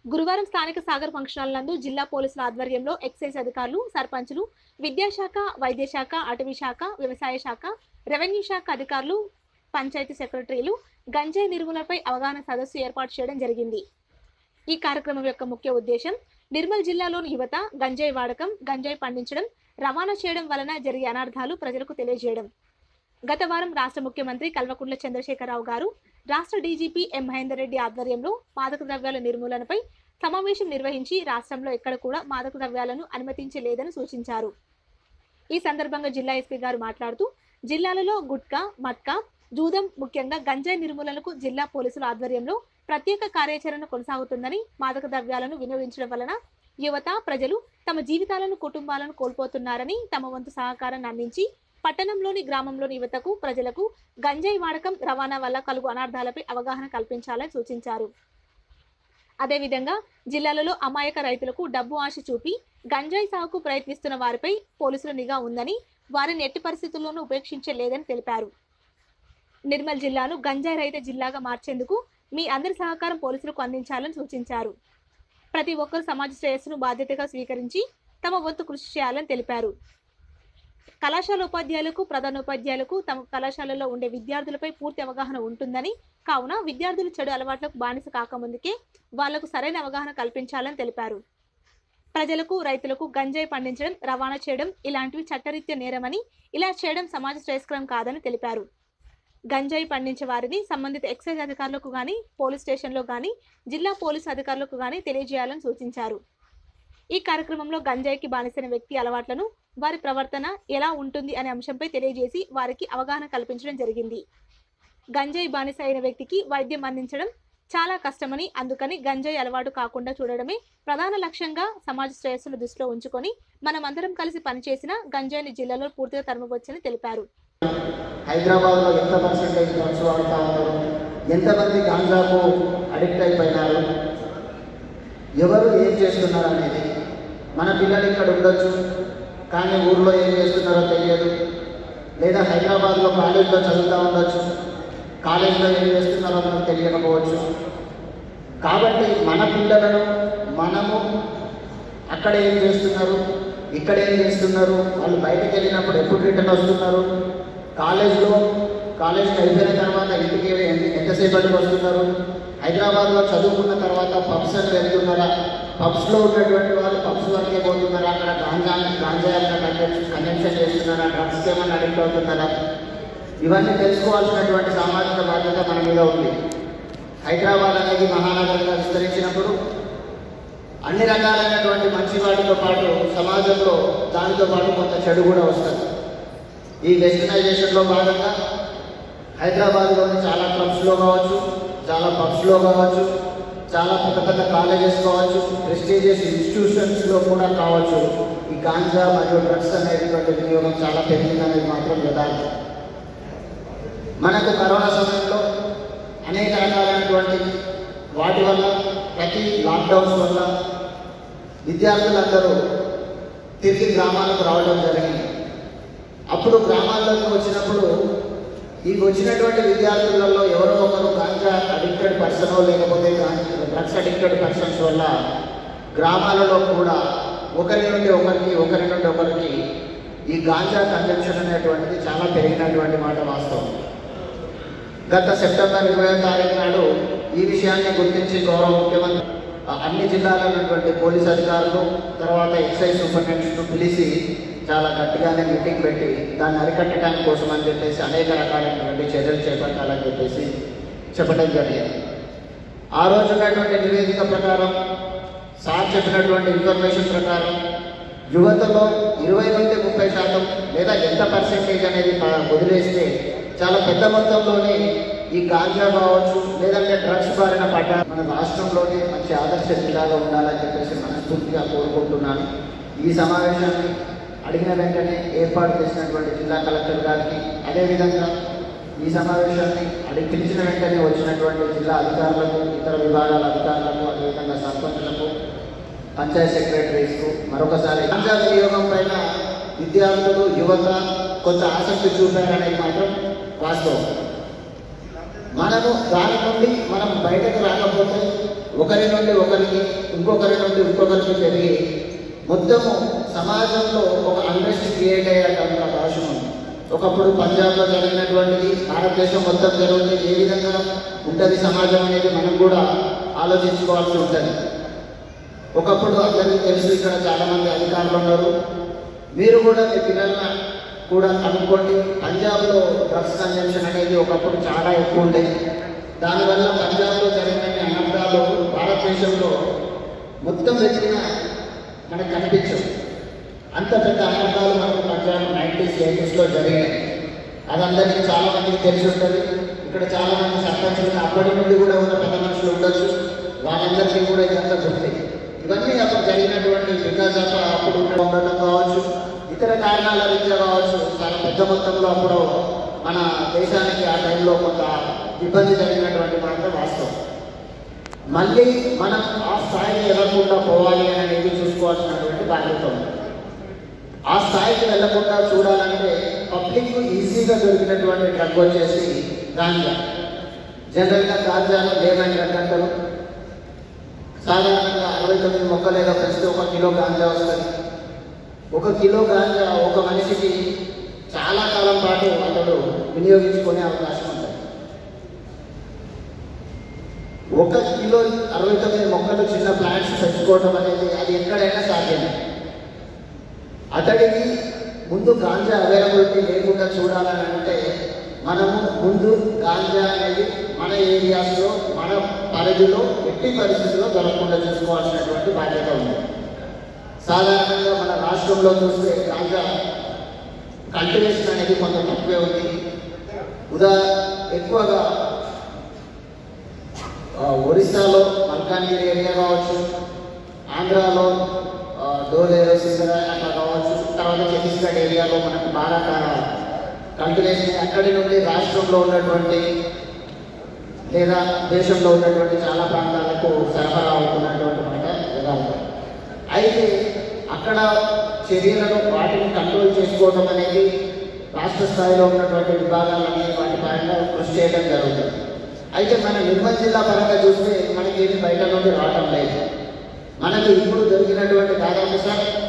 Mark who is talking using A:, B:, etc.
A: గురువారం స్థానిక Sagar function hall నందు జిల్లా పోలీసుల ఆధ్వర్యంలో ఎక్సైజ్ అధికారులు సర్పంచులు విద్యాశాఖ వైద్య శాఖ అటవీ శాఖ వ్యవసాయ శాఖ రెవెన్యూ శాఖ అధికారులు పంచాయతీ సెక్రటరీలు గంజాయి నిర్మూలనపై అవగాహన సదస్సు ఏర్పాటు చేయడం జరిగింది ఈ కార్యక్రమం యొక్క ముఖ్య ఉద్దేశం నిర్మల్ జిల్లాలోని యువత గంజాయి వాడకం గంజాయి పండించడం రవాణా చేయడం వలన జరిగే అనార్థాలు ప్రజలకు తెలియజేయడం గత వారం రాష్ట్ర ముఖ్యమంత్రి కల్వకుంట్ల చంద్రశేఖరరావు గారు రాష్ట్ర డీజీపీ ఎం మహేందర్ రెడ్డి ఆధ్వర్యంలో మాదక ద్రవ్యాల నిర్మూలనపై సమావేశం నిర్వహించి రాష్ట్రంలో ఎక్కడ కూడా మాదక ద్రవ్యాలను అనుమతించలేదని సూచించారు ఈ సందర్భంగా జిల్లా ఎస్పీ గారు మాట్లాడుతూ జిల్లాలలో గుట్కా మట్కా జూదం ముఖ్యంగా గంజాయి నిర్మూలనకు జిల్లా పోలీసుల ఆధ్వర్యంలో ప్రత్యేక కార్యాచరణ కొనసాగుతుందని మాదక ద్రవ్యాలను వినియోగించడం వలన యువత ప్రజలు తమ జీవితాలను కుటుంబాలను కోల్పోతున్నారని తమ వంతు సహకారాన్ని అందించి పట్టణంలోని గ్రామంలోని యువతకు ప్రజలకు గంజాయి వాడకం రవాణా వల్ల కలుగు అనార్థాలపై అవగాహన కల్పించాలని సూచించారు అదేవిధంగా జిల్లాలలో అమాయక రైతులకు డబ్బు ఆశ చూపి గంజాయి సాగుకు ప్రయత్నిస్తున్న వారిపై పోలీసుల నిఘా ఉందని వారిని ఎట్టి పరిస్థితుల్లోనూ ఉపేక్షించలేదని తెలిపారు నిర్మల్ జిల్లాను గంజాయి రహిత జిల్లాగా మార్చేందుకు మీ అందరి సహకారం పోలీసులకు అందించాలని సూచించారు ప్రతి ఒక్కరు సమాజ శ్రేయస్సును బాధ్యతగా స్వీకరించి తమ వంతు కృషి చేయాలని తెలిపారు కళాశాల ఉపాధ్యాయులకు ప్రధానోపాధ్యాయులకు తమ కళాశాలలో ఉండే విద్యార్థులపై పూర్తి అవగాహన ఉంటుందని కావున విద్యార్థులు చెడు అలవాట్లకు బానిస కాకముందుకే వాళ్లకు సరైన అవగాహన కల్పించాలని తెలిపారు ప్రజలకు రైతులకు గంజాయి పండించడం రవాణా చేయడం ఇలాంటివి చట్టరీత్యా నేరమని ఇలా చేయడం సమాజ శ్రేయస్కరం కాదని తెలిపారు గంజాయి పండించే వారిని సంబంధిత ఎక్సైజ్ అధికారులకు గాని పోలీస్ స్టేషన్లో గాని జిల్లా పోలీసు అధికారులకు గాని తెలియజేయాలని సూచించారు ఈ కార్యక్రమంలో గంజాయికి బానిసైన వ్యక్తి అలవాట్లను వారి ప్రవర్తన ఎలా ఉంటుంది అనే అంశంపై తెలియజేసి వారికి అవగాహన కల్పించడం జరిగింది గంజాయి బానిస అయిన వ్యక్తికి వైద్యం అందించడం చాలా కష్టమని అందుకని గంజాయి అలవాటు కాకుండా చూడడమే ప్రధాన లక్ష్యంగా సమాజ శ్రేయస్సును దృష్టిలో ఉంచుకొని మనమందరం కలిసి పనిచేసిన గంజాయిని జిల్లాలో పూర్తిగా తరమవచ్చని తెలిపారు
B: హైదరాబాద్లో ఎంత పర్సెంటేజ్ డ్రగ్స్ వాడుతూ ఉన్నారు ఎంతమంది గాంజాకు అడిక్ట్ అయిపోయినారు ఎవరు ఏం చేస్తున్నారు అనేది మన పిల్లలు ఇక్కడ ఉండొచ్చు కానీ ఊర్లో ఏం చేస్తున్నారో తెలియదు లేదా హైదరాబాద్లో కాలేజీలో చదువుతూ ఉండొచ్చు కాలేజీలో ఏం చేస్తున్నారో మనకు తెలియకపోవచ్చు కాబట్టి మన పిల్లలను మనము అక్కడ ఏం చేస్తున్నారు ఇక్కడ ఏం చేస్తున్నారు వాళ్ళు బయటకు వెళ్ళినప్పుడు ఎప్పుడు రిటర్న్ వస్తున్నారు కాలేజ్లో కాలేజ్కి అయిపోయిన తర్వాత ఇంటికి ఎంత- ఎంతసేపటికి వస్తున్నారు హైదరాబాద్లో చదువుకున్న తర్వాత పబ్స్ అని వెళ్తున్నారా పబ్స్లో ఉన్నటువంటి వాళ్ళు పబ్స్ వరకే పోతున్నారా అక్కడ గాంజా గాంజా కనెక్షన్ చేస్తున్నారా డ్రగ్స్కి ఏమైనా అడిక్ట్ అవుతున్నారా ఇవన్నీ తెలుసుకోవాల్సినటువంటి సామాజిక బాధ్యత మన మీద ఉంది హైదరాబాద్ అనేది మహానగరంగా విస్తరించినప్పుడు అన్ని రకాలైనటువంటి మంచి వాటితో పాటు సమాజంలో దానితో పాటు కొంత చెడు కూడా వస్తుంది ఈ వెస్టర్నైజేషన్లో భాగంగా హైదరాబాద్లోని చాలా క్లబ్స్లో కావచ్చు చాలా పబ్స్లో కావచ్చు చాలా పెద్ద పెద్ద కాలేజెస్ కావచ్చు ప్రెస్టీజియస్ ఇన్స్టిట్యూషన్స్లో కూడా కావచ్చు ఈ గాంజా మరియు డ్రగ్స్ అనేటువంటి వినియోగం చాలా పెరిగిందనేది మాత్రం యథార్థం మనకు కరోనా సమయంలో అనేక రకాలైనటువంటి వాటి వల్ల ప్రతి లాక్డౌన్స్ వల్ల విద్యార్థులందరూ తిరిగి గ్రామాలకు రావడం జరిగింది అప్పుడు గ్రామాల్లోకి వచ్చినప్పుడు ఈ వచ్చినటువంటి విద్యార్థులలో ఎవరో ఒకరు గాంజా అడిక్టెడ్ పర్సన్ లేకపోతే డ్రగ్స్ అడిక్టెడ్ పర్సన్స్ వల్ల గ్రామాలలో కూడా ఒకరి నుండి ఒకరికి ఒకరి నుండి ఒకరికి ఈ గాంజా కన్జంప్షన్ అనేటువంటిది చాలా పెరిగినటువంటి మాట వాస్తవం గత సెప్టెంబర్ ఇరవై తారీఖు నాడు ఈ విషయాన్ని గుర్తించి గౌరవ ముఖ్యమంత్రి ఆ, అన్ని జిల్లాల ఉన్నటువంటి పోలీస్ అధికారులు తర్వాత ఎక్సైజ్ సూపరింటెండెంట్ను పిలిచి చాలా గట్టిగానే మీటింగ్ పెట్టి దాన్ని అరికట్టడానికి కోసం అని చెప్పేసి అనేక రకాలైనటువంటి చర్యలు చేపట్టాలని చెప్పేసి చెప్పడం జరిగింది ఆ రోజు ఉన్నటువంటి నివేదిక ప్రకారం సార్ చెప్పినటువంటి ఇన్ఫర్మేషన్ ప్రకారం యువతలో ఇరవై నుండి ముప్పై శాతం లేదా ఎంత పర్సెంటేజ్ అనేది ప- వదిలేస్తే చాలా పెద్ద మొత్తంలోనే ఈ గాంజా కావచ్చు లేదంటే డ్రగ్స్ బారిన పడ్డ మన రాష్ట్రంలోనే మంచి ఆదర్శ జిల్లాగా ఉండాలని చెప్పేసి మనస్ఫూర్తిగా కోరుకుంటున్నాను ఈ సమావేశాన్ని అడిగిన వెంటనే ఏర్పాటు చేసినటువంటి జిల్లా కలెక్టర్ గారికి అదేవిధంగా ఈ సమావేశాన్ని అడిగి పిలిచిన వెంటనే వచ్చినటువంటి జిల్లా అధికారులకు ఇతర విభాగాల అధికారులకు అదేవిధంగా సర్పంచులకు పంచాయత్ సెక్రటరీస్కు మరొకసారి గాంజా వినియోగం పైన విద్యార్థులు యువత కొంత ఆసక్తి చూపారనేది మాత్రం వాస్తవం మనము దాని నుండి మనం బయటకు రాకపోతే ఒకరి నుండి ఒకరికి ఇంకొకరి నుండి ఇంకొకరికి పెరిగి మొత్తము సమాజంలో ఒక అండర్స్ట్ క్రియేట్ అయ్యేటంత అవకాశం ఉంది ఒకప్పుడు పంజాబ్లో జరిగినటువంటిది భారతదేశం మొత్తం జరిగితే ఏ విధంగా ఉంటుంది సమాజం అనేది మనం కూడా ఆలోచించుకోవాల్సి ఉంటుంది ఒకప్పుడు అందరికీ తెలుసు ఇక్కడ చాలామంది అధికారులు ఉన్నారు మీరు కూడా మీ పిల్లల్ని కూడా కనుక్కోండి పంజాబ్లో డ్రగ్స్ కన్జంప్షన్ అనేది ఒకప్పుడు చాలా ఎక్కువ ఉండేది దానివల్ల పంజాబ్లో జరిగిన అనర్థాలు భారతదేశంలో మొత్తం వెతికిన మనకు కనిపించవు అంత పెద్ద అనర్థాలు మనకు పంజాబ్ నైంటీస్ ఎయిటీస్లో జరిగాయి అది అందరికీ చాలా మందికి తెలిసి ఉంటుంది ఇక్కడ చాలా మంది సర్పంచులు అప్పటి నుండి కూడా ఉన్న పెద్ద మనుషులు ఉండొచ్చు వాళ్ళందరికీ కూడా ఇదంతా గుర్తి ఇవన్నీ అప్పుడు జరిగినటువంటి బికాస్ ఆఫ్ అప్పుడు ఉన్న- ఉండటం కావచ్చు ఇతర కారణాల రీత్యా కావచ్చు చాలా పెద్ద మొత్తంలో అప్పుడు మన దేశానికి ఆ టైంలో కొంత ఇబ్బంది జరిగినటువంటి మాత్రం వాస్తవం మళ్ళీ మనం ఆ స్థాయికి వెళ్ళకుండా పోవాలి అనేది చూసుకోవాల్సినటువంటి బాధ్యత ఉంది ఆ స్థాయికి వెళ్లకుండా చూడాలంటే పబ్లిక్ ఈజీగా దొరికినటువంటి డ్రగ్ వచ్చేసి గాంజా జనరల్గా గాంజాను లేమని డ్రగ్ అంటారు సాధారణంగా అరవై తొమ్మిది మొక్కలు ఏదో పెంచితే ఒక కిలో గాంజా వస్తుంది ఒక కిలో గాంజా ఒక మనిషికి చాలా కాలం పాటు అతడు వినియోగించుకునే అవకాశం ఉంటుంది ఒక కిలో అరవై తొమ్మిది మొక్కలు చిన్న ప్లాంట్స్ పెంచుకోవడం అనేది అది ఎక్కడైనా సాధ్యమే అతడికి ముందు గాంజా అవైలబిలిటీ లేకుండా చూడాలని అంటే మనము ముందు గాంజా అనేది మన ఏరియాస్లో మన పరిధిలో ఎట్టి పరిస్థితుల్లో దొరకకుండా చూసుకోవాల్సినటువంటి బాధ్యత ఉంది సాధారణంగా మన రాష్ట్రంలో చూస్తే గాంజా కల్టివేషన్ అనేది కొంత తక్కువే ఉంది ఉదా ఎక్కువగా ఆ, ఒరిస్సాలో మల్కాన్గిరి ఏరియా కావచ్చు ఆంధ్రాలో ఆ, డోలేరు సింగర అట్లా కావచ్చు తర్వాత ఛత్తీస్గఢ్ ఏరియాలో మనకు బాగా కల్టివేషన్ అక్కడి నుండి రాష్ట్రంలో ఉన్నటువంటి లేదా దేశంలో ఉన్నటువంటి చాలా ప్రాంతాలకు సరఫరా అవుతున్నటువంటి మాట యథార్థం అయితే అక్కడ చర్యలను వాటిని కంట్రోల్ చేసుకోవడం అనేది రాష్ట్ర స్థాయిలో ఉన్నటువంటి విభాగాలన్నీ వాటి పరంగా కృషి చేయడం జరుగుతుంది అయితే మన నిర్మల్ జిల్లా పరంగా చూస్తే మనకి ఏమి బయట నుండి రావటం లేదు మనకి ఇప్పుడు దొరికినటువంటి దాదాపు సార్